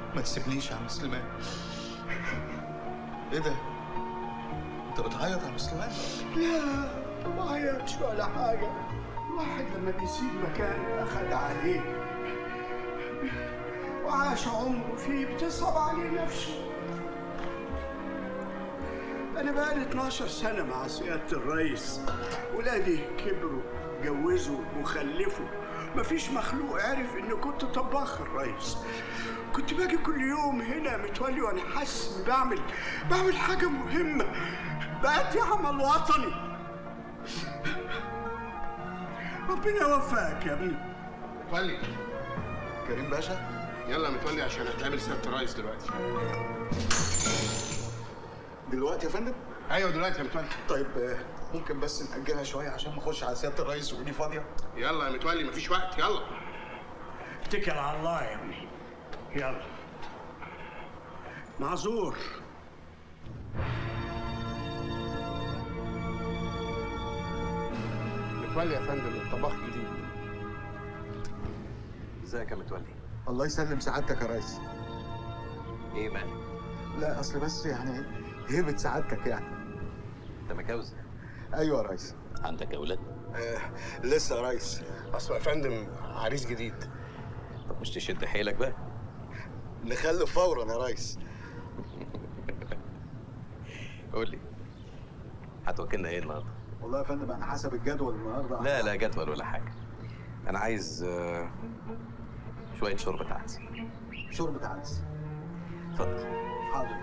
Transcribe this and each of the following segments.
ما تسيبنيش يا عم سليمان ايه ده انت بتعيط يا عم سليمان لا ما بعيطش ولا حاجة الواحد لما بيسيب مكان أخد عليه وعاش عمره فيه بتصعب عليه نفسه أنا بقالي 12 سنة مع سيادة الرئيس ولادي كبروا اتجوزوا وخلفوا مفيش مخلوق عرف إني كنت طباخ الرئيس كنت باجي كل يوم هنا متولي وأنا حاسس إني بعمل بعمل حاجة مهمة بأدي عمل وطني ربنا يوفقك يا ابني متولي كريم باشا يلا يا متولي عشان هتقابل سياده الرئيس دلوقتي دلوقتي يا فندم ايوه دلوقتي يا متولي طيب آه، ممكن بس نأجلها شوية عشان ما اخش على سيادة الرئيس ودي فاضية يلا يا متولي مفيش وقت يلا اتكل على الله يا ابني يلا معذور متولي يا فندم الطباخ جديد ازيك يا متولي الله يسلم سعادتك يا ريس ايه مالك لا اصل بس يعني هيبة سعادتك يعني انت متجوز ايوه يا ريس عندك اولاد آه لسه يا ريس اصل يا فندم عريس جديد طب مش تشد حيلك بقى نخلف فورا يا ريس قول لي هتوكلنا ايه النهارده والله يا فندم انا حسب الجدول النهارده لا لا جدول ولا حاجه انا عايز آه، شويه شوربه عدس شوربة عدس اتفضل حاضر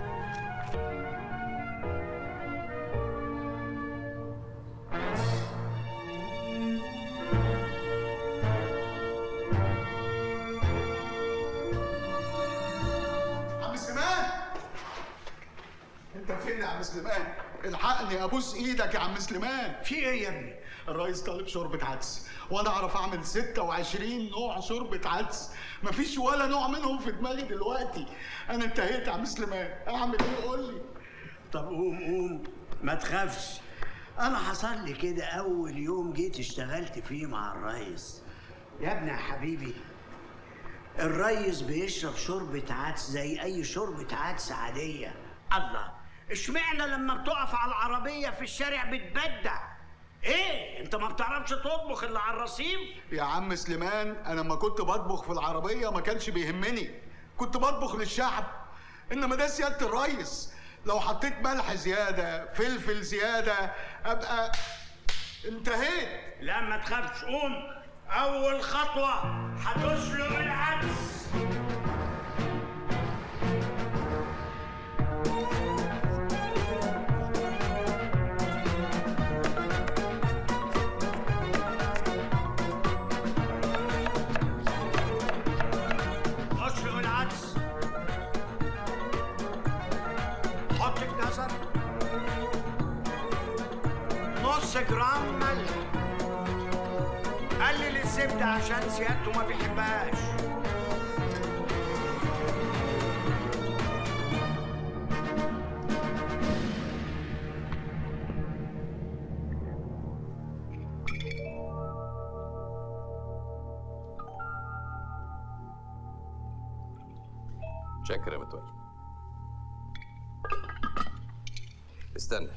عم سليمان انت فين يا عم سليمان الحقني ابوس ايدك يا عم سليمان في ايه يا ابني؟ الرئيس طالب شوربة عدس وانا اعرف اعمل 26 نوع شوربة عدس مفيش ولا نوع منهم في دماغي دلوقتي انا انتهيت يا عم سليمان اعمل ايه قول لي طب قوم قوم ما تخافش انا حصل لي كده اول يوم جيت اشتغلت فيه مع الريس يا ابني يا حبيبي الريس بيشرب شوربة عدس زي اي شوربة عدس عادية الله اشمعنى لما بتقف على العربية في الشارع بتبدع ايه انت ما بتعرفش تطبخ الا على الرصيف يا عم سليمان انا لما كنت بطبخ في العربية ما كانش بيهمني كنت بطبخ للشعب انما ده سيادة الريس لو حطيت ملح زيادة فلفل زيادة ابقى انتهيت لا ما تخافش قوم اول خطوة هتسلق العدس اسلق العدس حط الجزر نص جرام ملح قلل الزبدة عشان سيادته ما بيحبهاش شكرا يا متولي استنى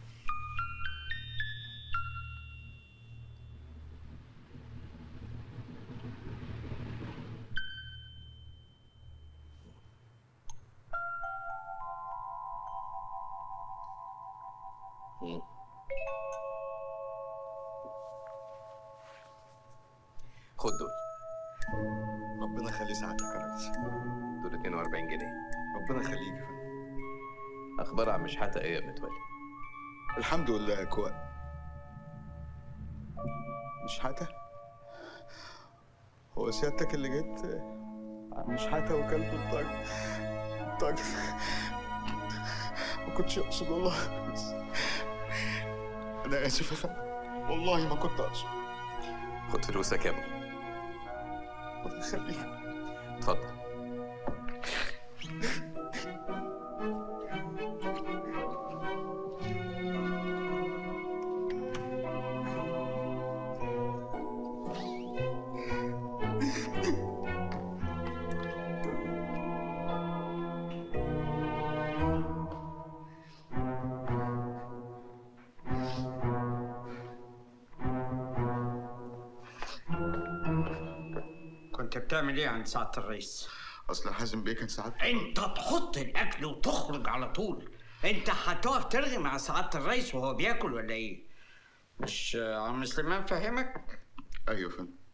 مم. خد دول ربنا يخلي سعادتك يا ريس دول 42 جنيه ربنا يخليك يا فندم اخبار عم شحاته ايه يا متولي الحمد لله كويس مش حاجة هو سيادتك اللي جيت مش حاجة وكلت الطاج طاج ما كنتش اقصد والله انا اسف يا فندم والله ما كنت اقصد خد فلوسك يا ابني ربنا يخليك اتفضل بتعمل ايه عند سعاده الرئيس اصل حازم بيه كان ساعات انت تحط الاكل وتخرج على طول انت هتقف ترغي مع سعاده الرئيس وهو بياكل ولا ايه مش آه، عم سليمان فهمك ايوه يا فندم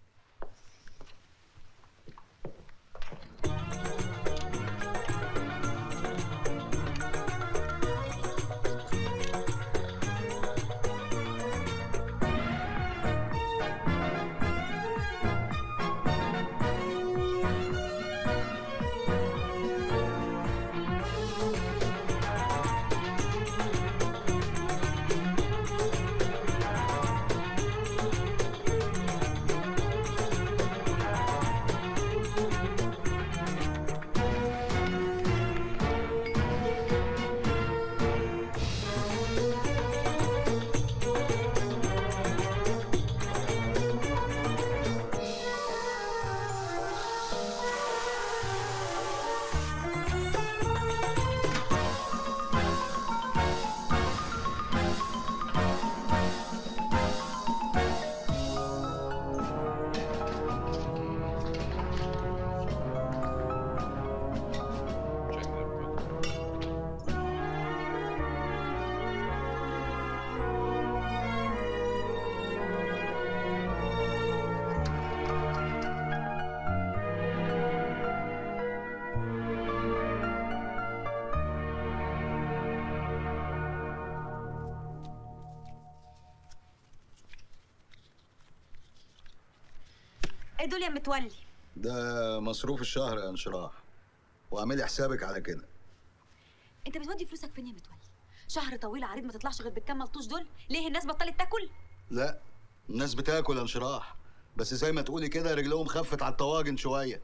ايه دول يا متولي ده مصروف الشهر يا انشراح واعملي حسابك على كده انت بتودي فلوسك فين يا متولي شهر طويل عريض ما تطلعش غير بالكام ملطوش دول ليه الناس بطلت تاكل لا الناس بتاكل يا انشراح بس زي ما تقولي كده رجلهم خفت على الطواجن شويه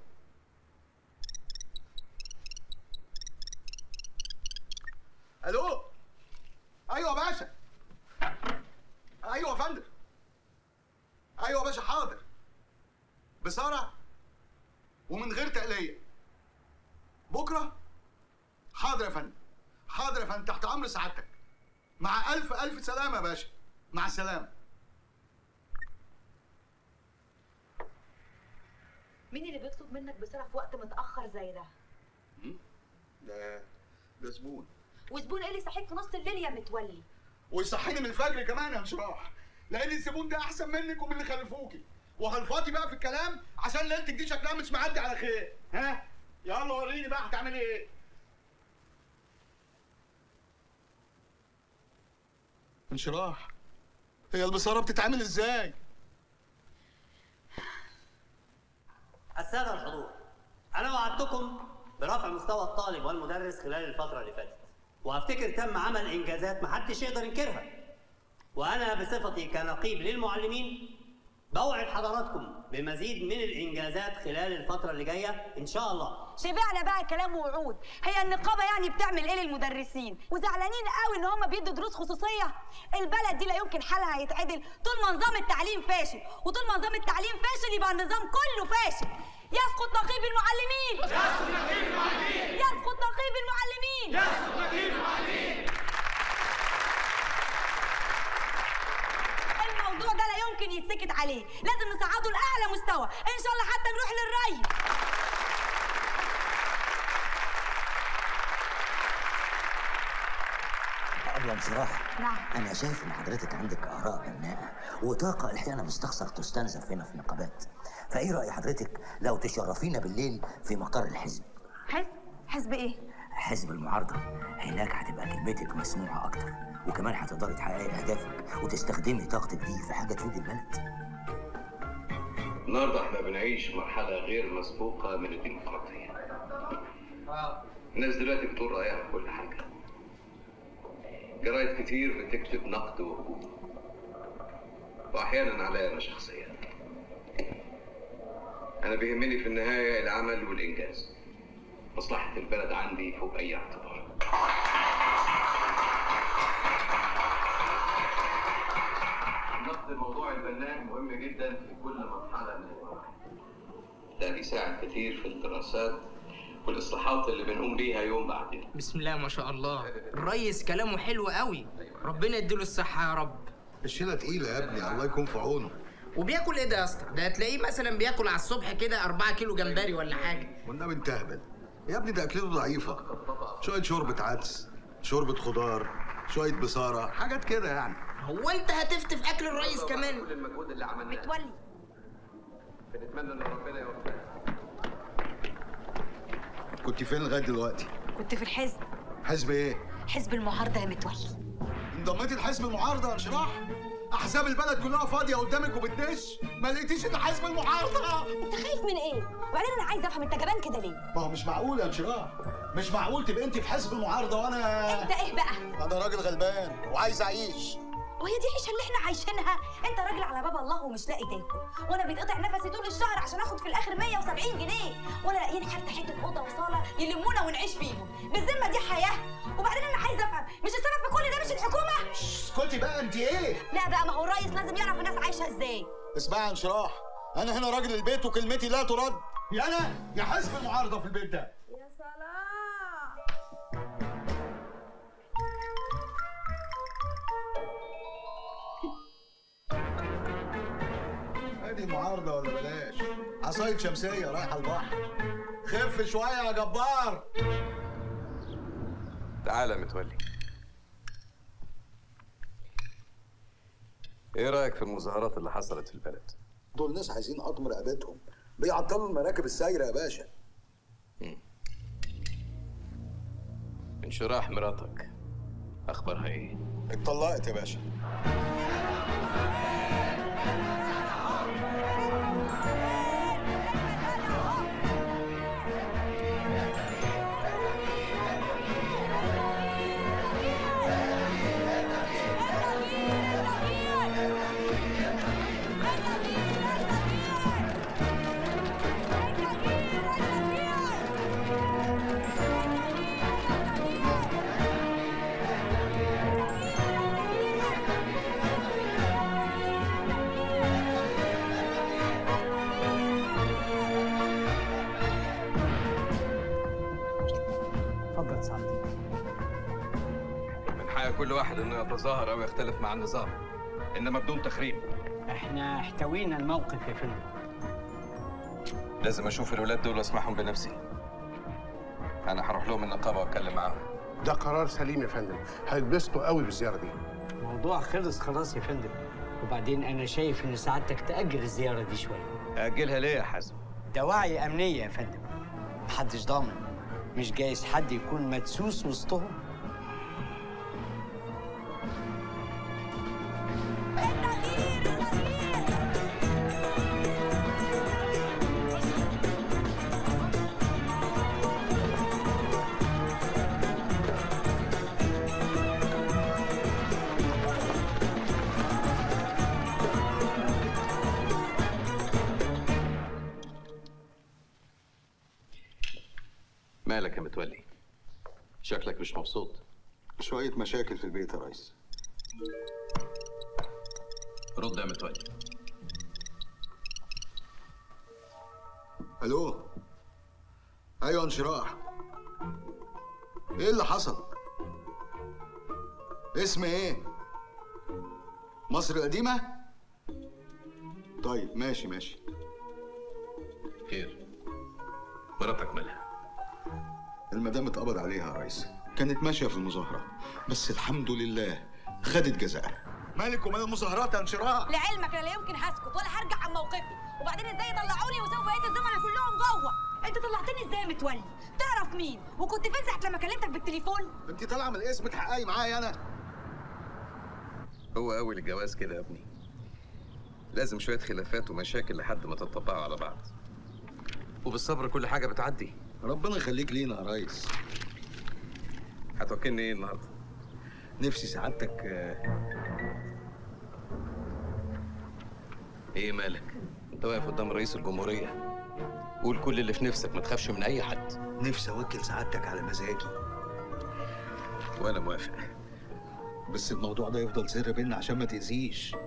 الو ايوه يا باشا ايوه يا فندم ايوه يا باشا حاضر بسرعه ومن غير تقليه بكره حاضر يا فندم حاضر يا فندم تحت امر سعادتك مع الف الف سلامه يا باشا مع السلامه مين اللي بيطلب منك بسرعه في وقت متاخر زي ده ده ده زبون وزبون ايه اللي يصحيك في نص الليل يا متولي ويصحيني من الفجر كمان يا انشراح لان الزبون ده احسن منك ومن اللي خلفوكي وهلفاطي بقى في الكلام عشان ليلتك دي شكلها مش معدي على خير ها يلا وريني بقى هتعملي ايه انشراح هي البصاره بتتعمل ازاي السادة الحضور أنا وعدتكم برفع مستوى الطالب والمدرس خلال الفترة اللي فاتت وأفتكر تم عمل إنجازات محدش يقدر ينكرها وأنا بصفتي كنقيب للمعلمين بوعد حضراتكم بمزيد من الإنجازات خلال الفترة اللي جاية إن شاء الله شبعنا بقى كلام ووعود هي النقابه يعني بتعمل ايه للمدرسين وزعلانين قوي ان هم بيدوا دروس خصوصيه البلد دي لا يمكن حالها هيتعدل طول ما نظام التعليم فاشل وطول ما نظام التعليم فاشل يبقى النظام كله فاشل يسقط نقيب المعلمين يسقط نقيب المعلمين يسقط نقيب المعلمين يسقط نقيب المعلمين الموضوع ده لا يمكن يتسكت عليه لازم نصعده لاعلى مستوى ان شاء الله حتى نروح للري قبل انصراح نعم. انا شايف ان حضرتك عندك اراء بناءه وطاقه احيانا مستخسر تستنزف هنا في نقابات فايه راي حضرتك لو تشرفينا بالليل في مقر الحزب حزب حزب ايه حزب المعارضه هناك هتبقى كلمتك مسموعه اكتر وكمان هتقدري تحققي اهدافك وتستخدمي طاقتك دي في حاجه تفيد البلد النهارده احنا بنعيش مرحلة غير مسبوقة من الديمقراطية. الناس دلوقتي بتقول رأيها في كل حاجة. جرايد كتير بتكتب نقد وهجوم. وأحيانا عليا أنا شخصيا. أنا بيهمني في النهاية العمل والإنجاز. مصلحة البلد عندي فوق أي اعتبار. نقد الموضوع البناء مهم جدا في كل مرحلة من المراحل. ده بيساعد كتير في الدراسات والإصلاحات اللي بنقوم بيها يوم بعد يوم. بسم الله ما شاء الله الريس كلامه حلو قوي ربنا يديله الصحة يا رب الشيله تقيله يا ابني الله يكون في عونه وبياكل ايه ده يا اسطى ده هتلاقيه مثلا بياكل على الصبح كده 4 كيلو جمبري ولا حاجه والنبي انت اهبل يا ابني ده اكلته ضعيفه شويه شوربه عدس شوربه خضار شويه بصاره حاجات كده يعني هو انت هتفتف اكل الريس كمان كل المجهود اللي عملناه متولي بنتمنى ان ربنا يوفقنا كنت فين لغايه دلوقتي كنت في الحزب حزب ايه حزب المعارضه يا متولي انضميتي لحزب المعارضه يا انشراح احزاب البلد كلها فاضيه قدامك وبتدش ما لقيتيش الا حزب المعارضه انت خايف من ايه وبعدين انا عايزه افهم انت جبان كده ليه ما هو مش معقول يا انشراح مش معقول تبقى انت في حزب المعارضه وانا انت ايه بقى انا راجل غلبان وعايز اعيش وهي دي العيشه اللي احنا عايشينها انت راجل على باب الله ومش لاقي تاكل وانا بيتقطع نفسي طول الشهر عشان اخد في الاخر 170 جنيه ولا لاقيين حتى حته اوضه وصاله يلمونا ونعيش فيهم بالذمه دي حياه وبعدين انا عايزه افهم مش السبب في كل ده مش الحكومه اسكتي بقى انت ايه لا بقى ما هو الرئيس لازم يعرف الناس عايشه ازاي اسمعي يا انشراح انا هنا راجل البيت وكلمتي لا ترد يا انا يا حزب المعارضه في البيت ده يا سلام ادي معارضه ولا بلاش عصايه شمسيه رايحه البحر خف شويه يا جبار تعالى يا متولي ايه رايك في المظاهرات اللي حصلت في البلد دول ناس عايزين قطم رقبتهم بيعطلوا المراكب السايره يا باشا انشراح مراتك اخبارها ايه اتطلقت يا باشا اتفضل سعادتك من حق كل واحد انه يتظاهر او يختلف مع النظام انما بدون تخريب احنا احتوينا الموقف يا فندم لازم اشوف الولاد دول واسمعهم بنفسي انا هروح لهم النقابه واتكلم معاهم ده قرار سليم يا فندم هيتبسطوا قوي بالزياره دي الموضوع خلص خلاص يا فندم وبعدين انا شايف ان سعادتك تاجل الزياره دي شويه اجلها ليه يا حازم دواعي امنيه يا فندم محدش ضامن مش جايز حد يكون مدسوس وسطهم مالك يا متولي شكلك مش مبسوط شويه مشاكل في البيت يا ريس رد يا متولي الو ايوه انشراح ايه اللي حصل اسم ايه مصر القديمه طيب ماشي ماشي خير مراتك مالها المدام اتقبض عليها يا ريس كانت ماشيه في المظاهره بس الحمد لله خدت جزاءها مالك ومال المظاهرات يا انشراح لعلمك انا لا يمكن هسكت ولا هرجع عن موقفي وبعدين ازاي يطلعوني وسووا بقيه الزملاء كلهم جوه انت طلعتني ازاي يا متولي تعرف مين وكنت فين ساعه لما كلمتك بالتليفون انت طالعه من الاسم تحققي معايا انا هو اول الجواز كده يا ابني لازم شويه خلافات ومشاكل لحد ما تتطبعوا على بعض وبالصبر كل حاجه بتعدي ربنا يخليك لينا يا ريس هتوكلني ايه النهارده نفسي سعادتك آه، ايه مالك انت واقف قدام رئيس الجمهوريه قول كل اللي في نفسك ما تخافش من اي حد نفسي اوكل سعادتك على مزاجي وانا موافق بس الموضوع ده يفضل سر بينا عشان ما تأذيش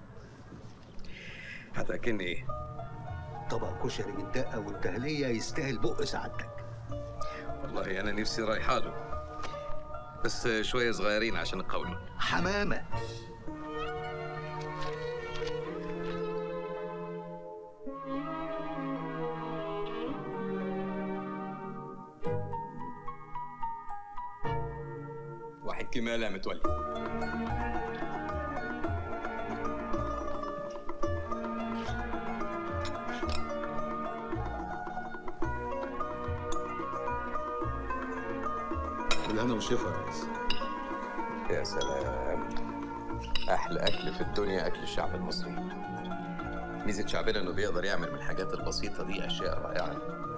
هتاكلني ايه طبق كشري بالدقه والتهليه يستاهل بق سعادتك والله انا نفسي رايحه له بس شويه صغيرين عشان القولون حمامه كمال يا متولي بالهنا والشفا يا ريس يا سلام احلى اكل في الدنيا اكل الشعب المصري ميزه شعبنا انه بيقدر يعمل من الحاجات البسيطه دي اشياء رائعه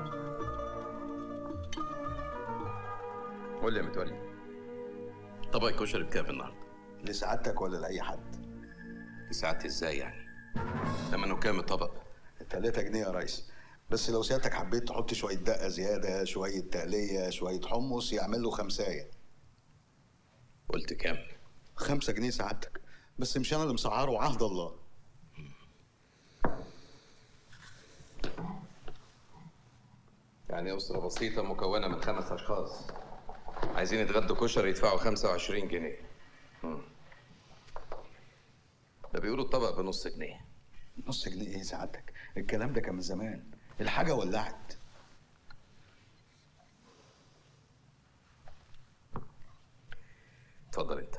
قول لي يا متولي طبق الكشري بكام النهارده لسعادتك ولا لاي حد ساعات ازاي يعني ثمنه كام الطبق 3 جنيه يا ريس بس لو سيادتك حبيت تحط شويه دقه زياده شويه تقليه شويه حمص يعمل له خمسايه قلت كام خمسة جنيه سعادتك بس مش انا اللي مسعره عهد الله يعني أسرة بسيطة مكونة من خمس أشخاص عايزين يتغدوا كشري يدفعوا 25 جنيه مم. ده بيقولوا الطبق بنص جنيه نص جنيه ايه سعادتك الكلام ده كان من زمان الحاجه ولعت اتفضل انت